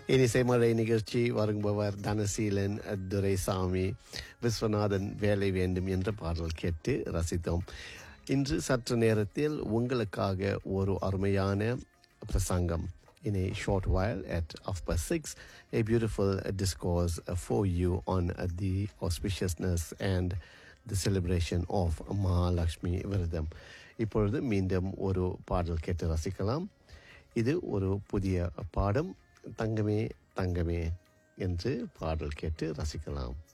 இனிசை மழை நிகழ்ச்சி வழங்குபவர் தனசீலன் துரைசாமி விஸ்வநாதன் வேலை வேண்டும் என்ற பாடல் கேட்டு ரசித்தோம் இன்று சற்று நேரத்தில் உங்களுக்காக ஒரு அருமையான பிரசங்கம் in a short while at half past six, a beautiful discourse for you on the auspiciousness and the celebration of Mahalakshmi விரதம் இப்பொழுது மீண்டும் ஒரு பாடல் கேட்டு ரசிக்கலாம் இது ஒரு புதிய பாடம் தங்கமே தங்கமே என்று பாடல் கேட்டு ரசிக்கலாம்